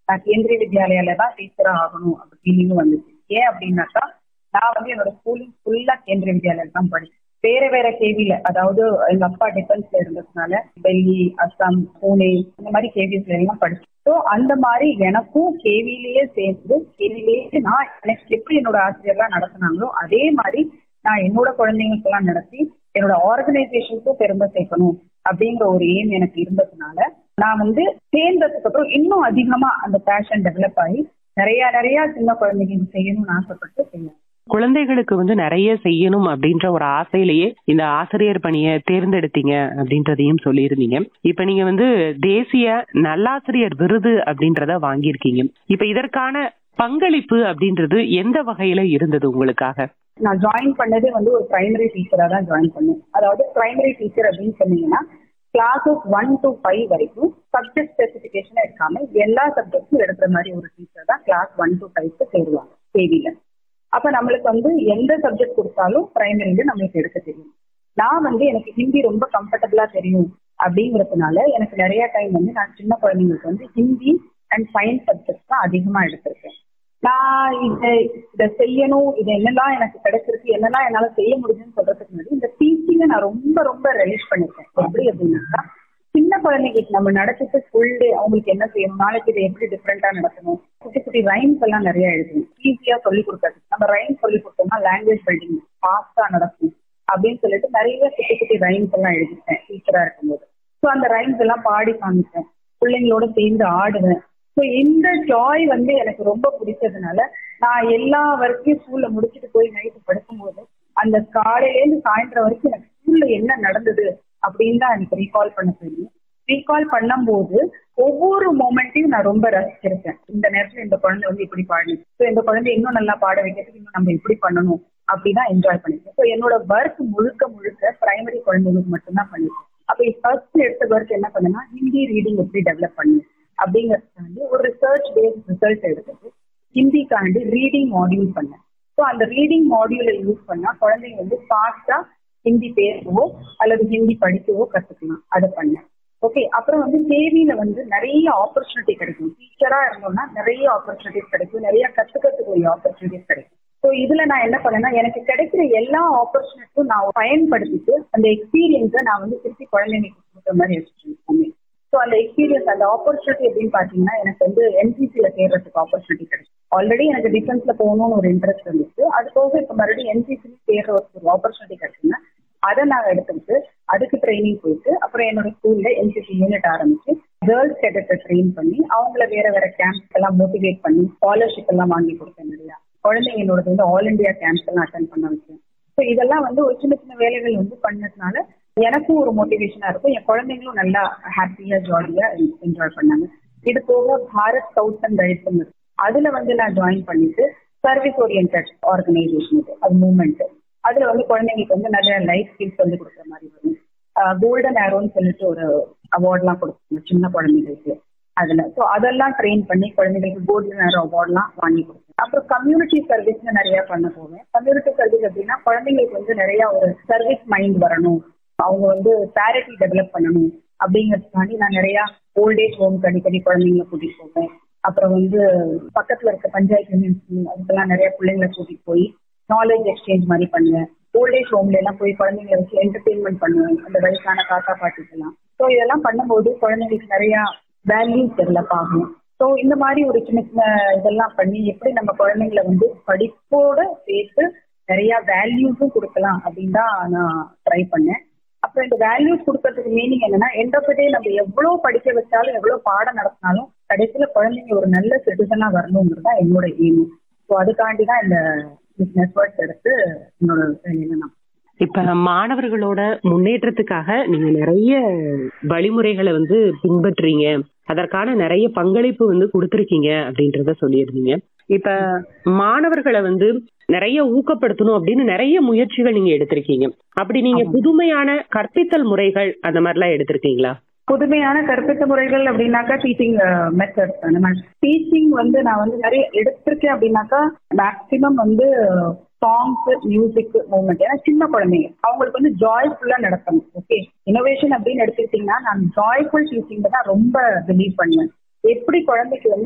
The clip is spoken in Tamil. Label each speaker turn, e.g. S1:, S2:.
S1: நான் கேந்திரிய வித்யாலயால தான் டீச்சரா ஆகணும் அப்படின்னு வந்துச்சு ஏன் அப்படின்னாக்கா நான் வந்து என்னோட ஸ்கூலிங் ஃபுல்லா கேந்திரிய வித்யாலயா தான் படிச்சேன் வேற வேற கேவில அதாவது எங்க அப்பா டிஃபென்ஸ்ல இருந்ததுனால டெல்லி அஸ்ஸாம் பூனே இந்த மாதிரி கேவிஸ்ல எல்லாம் படிச்சேன் ஸோ அந்த மாதிரி எனக்கும் கேவிலேயே சேர்ந்து கேவிலேயே நான் எனக்கு எப்படி என்னோட ஆசிரியர்லாம் நடத்தினாங்களோ அதே மாதிரி நான் என்னோட குழந்தைங்களுக்கெல்லாம் நடத்தி என்னோட ஆர்கனைசேஷனுக்கும் பெருமை சேர்க்கணும் அப்படிங்கிற ஒரு எய்ம் எனக்கு இருந்ததுனால நான் வந்து சேர்ந்ததுக்கு அப்புறம் இன்னும் அதிகமா அந்த பேஷன் டெவலப் ஆகி நிறைய நிறைய சின்ன குழந்தைங்களுக்கு செய்யணும்னு ஆசைப்பட்டு செய்யணும்
S2: குழந்தைகளுக்கு வந்து நிறைய செய்யணும் அப்படின்ற ஒரு ஆசையிலேயே இந்த ஆசிரியர் பணியை தேர்ந்தெடுத்தீங்க அப்படின்றதையும் சொல்லியிருந்தீங்க இப்ப நீங்க வந்து தேசிய நல்லாசிரியர் விருது அப்படின்றத வாங்கியிருக்கீங்க இப்ப இதற்கான பங்களிப்பு அப்படின்றது எந்த வகையில இருந்தது உங்களுக்காக
S1: நான் ஜாயின் பண்ணது வந்து ஒரு பிரைமரி டீச்சரா தான் ஜாயின் பண்ணேன் அதாவது பிரைமரி டீச்சர் அப்படின்னு சொன்னீங்கன்னா கிளாஸஸ் ஒன் டு ஃபைவ் வரைக்கும் சப்ஜெக்ட் ஸ்பெசிபிகேஷன் எடுக்காம எல்லா சப்ஜெக்ட்ஸும் எடுக்கிற மாதிரி ஒரு டீச்சர் தான் கிளாஸ் ஒன் டு ஃபைவ்க்கு சேருவாங்க கேவில அப்ப நம்மளுக்கு வந்து எந்த சப்ஜெக்ட் கொடுத்தாலும் பிரைமரியில நம்மளுக்கு எடுக்க தெரியும் நான் வந்து எனக்கு ஹிந்தி ரொம்ப கம்ஃபர்டபுளா தெரியும் அப்படிங்கிறதுனால எனக்கு நிறைய டைம் வந்து நான் சின்ன குழந்தைங்களுக்கு வந்து ஹிந்தி அண்ட் சயின்ஸ் சப்ஜெக்ட் தான் அதிகமா எடுத்திருக்கேன் நான் இதை இதை செய்யணும் இது என்னெல்லாம் எனக்கு கிடைச்சிருக்கு என்னெல்லாம் என்னால செய்ய முடியும்னு சொல்றதுக்கு முன்னாடி இந்த டீச்சிங்கை நான் ரொம்ப ரொம்ப ரிலீஸ் பண்ணிருக்கேன் எப்படி அப்படின்னாக்கா சின்ன குழந்தைங்களுக்கு நம்ம நடத்திட்டு ஃபுல் டே அவங்களுக்கு என்ன செய்யணும் நாளைக்கு இதை எப்படி டிஃப்ரெண்டா நடத்தணும் குட்டி குட்டி ரைம்ஸ் எல்லாம் நிறைய எழுதணும் ஈஸியா சொல்லி கொடுக்கறது நம்ம ரைம் சொல்லி கொடுத்தோம்னா லாங்குவேஜ் பில்டிங் ஃபாஸ்டா நடக்கும் அப்படின்னு சொல்லிட்டு நிறைய குட்டி குட்டி ரைம்ஸ் எல்லாம் எழுதிட்டேன் டீச்சரா இருக்கும்போது ஸோ அந்த ரைம்ஸ் எல்லாம் பாடி காமிச்சேன் பிள்ளைங்களோட சேர்ந்து ஆடுவேன் ஸோ இந்த ஜாய் வந்து எனக்கு ரொம்ப பிடிச்சதுனால நான் எல்லா வரைக்கும் ஸ்கூல்ல முடிச்சுட்டு போய் நைட்டு படுக்கும்போது அந்த காலையிலேருந்து சாயந்தரம் வரைக்கும் எனக்கு ஸ்கூல்ல என்ன நடந்தது அப்படின்னு தான் எனக்கு ரீகால் பண்ண தெரியும் ரீகால் பண்ணும்போது ஒவ்வொரு மூமெண்ட்டையும் நான் ரொம்ப ரசிச்சிருக்கேன் இந்த நேரத்துல இந்த குழந்தை வந்து இப்படி பாடணும் ஸோ இந்த குழந்தை இன்னும் நல்லா பாட வைக்கிறதுக்கு இன்னும் நம்ம இப்படி பண்ணணும் அப்படிதான் என்ஜாய் பண்ணிருக்கேன் ஸோ என்னோட ஒர்க் முழுக்க முழுக்க பிரைமரி குழந்தைங்களுக்கு மட்டும்தான் பண்ணிருக்கேன் அப்போ ஃபர்ஸ்ட் எடுத்த ஒர்க் என்ன பண்ணுன்னா ஹிந்தி ரீடிங் எப்படி டெவலப் பண்ணு அப்படிங்கறதுக்காண்டி ஒரு ரிசர்ச் பேஸ்ட் ரிசல்ட் எடுத்தது ஹிந்திக்காண்டி ரீடிங் மாடியூல் பண்ணேன் ஸோ அந்த ரீடிங் மாடியூலை யூஸ் பண்ணா குழந்தைங்க வந்து ஃபாஸ்டா ஹிந்தி பேசவோ அல்லது ஹிந்தி படிக்கவோ கத்துக்கலாம் அதை பண்ணேன் ஓகே அப்புறம் வந்து கேவியில வந்து நிறைய ஆப்பர்ச்சுனிட்டி கிடைக்கும் டீச்சரா இருந்தோம்னா நிறைய ஆப்பர்ச்சுனிட்டிஸ் கிடைக்கும் நிறைய கத்துக்கிறதுக்கு ஒரு ஆப்பர்ச்சுனிட்டிஸ் கிடைக்கும் ஸோ இதுல நான் என்ன பண்ணேன்னா எனக்கு கிடைக்கிற எல்லா ஆப்பர்ச்சுனிட்டியும் நான் பயன்படுத்திட்டு அந்த எக்ஸ்பீரியன்ஸை நான் வந்து திருப்பி குழந்தைங்களுக்கு கொடுக்குற மாதிரி வச்சுருக்கேன் ஸோ அந்த எக்ஸ்பீரியன்ஸ் அந்த ஆப்பர்ச்சுனிட்டி அப்படின்னு பார்த்தீங்கன்னா எனக்கு வந்து என்சிசியில் சேர்றதுக்கு ஆப்பர்ச்சுனிட்டி கிடைக்கும் ஆல்ரெடி எனக்கு டிஃபென்ஸ்ல போகணும்னு ஒரு இன்ட்ரெஸ்ட் இருந்துச்சு அது போக இப்போ மறுபடியும் என்சிசியில் சேர்ற ஒரு ஆப்பர்ச்சுனிட்டி கிடைச்சுன்னா அதை நான் எடுத்துக்கிட்டு அதுக்கு ட்ரைனிங் போயிட்டு அப்புறம் என்னோட ஸ்கூல்ல என்சிசி யூனிட் ஆரம்பிச்சு கேர்ள்ஸ் கேடட்டை ட்ரெயின் பண்ணி அவங்கள வேற வேற கேம்ப்ஸ் எல்லாம் மோட்டிவேட் பண்ணி ஸ்காலர்ஷிப் எல்லாம் வாங்கி கொடுத்தேன் நிறையா குழந்தைங்களோட வந்து ஆல் இண்டியா கேம்ப்ஸ் எல்லாம் அட்டன் பண்ண வச்சேன் ஸோ இதெல்லாம் வந்து ஒரு சின்ன சின்ன வேலைகள் வந்து பண்ணதுனால எனக்கும் ஒரு மோட்டிவேஷனா இருக்கும் என் குழந்தைங்களும் நல்லா ஹாப்பியா ஜாலியா என்ஜாய் பண்ணாங்க இது போக பாரத் ஸ்கவுட்ஸ் அண்ட் கைட்ஸ் அதுல வந்து நான் ஜாயின் பண்ணிட்டு சர்வீஸ் ஓரியன்ட் ஆர்கனைசேஷன் இது அது மூவ்மெண்ட் அதுல வந்து குழந்தைங்களுக்கு வந்து நிறைய லைஃப் ஸ்கில்ஸ் வந்து கொடுக்குற மாதிரி வரும் கோல்டன் ஆரோன்னு சொல்லிட்டு ஒரு அவார்ட்லாம் கொடுப்பாங்க சின்ன குழந்தைங்களுக்கு அதுல ஸோ அதெல்லாம் ட்ரெயின் பண்ணி குழந்தைங்களுக்கு கோல்டன் ஆரோ அவார்ட்லாம் வாங்கி கொடுப்பேன் அப்புறம் கம்யூனிட்டி சர்வீஸ்ல நிறைய பண்ண போவேன் கம்யூனிட்டி சர்வீஸ் அப்படின்னா குழந்தைங்களுக்கு வந்து நிறைய ஒரு சர்வீஸ் மைண்ட் வரணும் அவங்க வந்து சேரிட்டி டெவலப் பண்ணணும் அப்படிங்கிறதுக்காண்டி நான் நிறைய ஓல்டேஜ் ஹோம் அடிக்கடி குழந்தைங்களை கூட்டிட்டு போவேன் அப்புறம் வந்து பக்கத்துல இருக்க பஞ்சாயத்து யூனியன் ஸ்கூல் அதுக்கெல்லாம் நிறைய பிள்ளைங்களை கூட்டிட்டு போய் நாலேஜ் எக்ஸ்சேஞ்ச் மாதிரி பண்ணுவேன் ஓல்டேஜ் ஹோம்ல எல்லாம் போய் குழந்தைங்களை வச்சு என்டர்டெயின்மெண்ட் பண்ணுவேன் அந்த வயசான காக்கா பாட்டிக்கெல்லாம் ஸோ இதெல்லாம் பண்ணும்போது குழந்தைங்களுக்கு நிறைய வேல்யூஸ் டெவலப் ஆகும் ஸோ இந்த மாதிரி ஒரு சின்ன சின்ன இதெல்லாம் பண்ணி எப்படி நம்ம குழந்தைங்களை வந்து படிப்போட சேர்த்து நிறைய வேல்யூஸும் கொடுக்கலாம் அப்படின்னு தான் நான் ட்ரை பண்ணேன் அப்புறம் இந்த வேல்யூஸ் கொடுக்கறதுக்கு மீனிங் என்னன்னா எண்ட் ஆஃப் டே நம்ம எவ்வளவு படிக்க வச்சாலும் எவ்வளவு பாடம் நடத்தினாலும் கடைசியில குழந்தைங்க ஒரு நல்ல சிட்டிசனா வரணுங்கிறது தான் என்னோட எய்ம் ஸோ அதுக்காண்டி தான் இந்த நெட்ஒர்க் எடுத்து என்னோட வேலையில நான்
S2: இப்ப மாணவர்களோட முன்னேற்றத்துக்காக நீங்க நிறைய வழிமுறைகளை வந்து பின்பற்றுறீங்க அதற்கான நிறைய பங்களிப்பு வந்து கொடுத்துருக்கீங்க அப்படின்றத சொல்லியிருந்தீங்க இப்ப மாணவர்களை வந்து நிறைய ஊக்கப்படுத்தணும் அப்படின்னு நிறைய முயற்சிகள் நீங்க எடுத்திருக்கீங்க அப்படி நீங்க புதுமையான கற்பித்தல் முறைகள் அந்த மாதிரி எல்லாம் எடுத்திருக்கீங்களா
S1: புதுமையான கற்பித்த முறைகள் அப்படின்னாக்கா டீச்சிங் மெத்தட் அந்த டீச்சிங் வந்து நான் வந்து நிறைய எடுத்திருக்கேன் அப்படின்னாக்கா மேக்சிமம் வந்து சாங்ஸ் மியூசிக் மூமெண்ட் ஏன்னா சின்ன குழந்தைங்க அவங்களுக்கு வந்து ஜாய்ஃபுல்லா நடத்தணும் ஓகே இனோவேஷன் அப்படின்னு எடுத்துக்கிட்டீங்கன்னா நான் ஜாய்ஃபுல் டீச்சிங் தான் ரொம்ப பிலீவ் பண்ணுவேன் எப்படி குழந்தைக்கு வந்து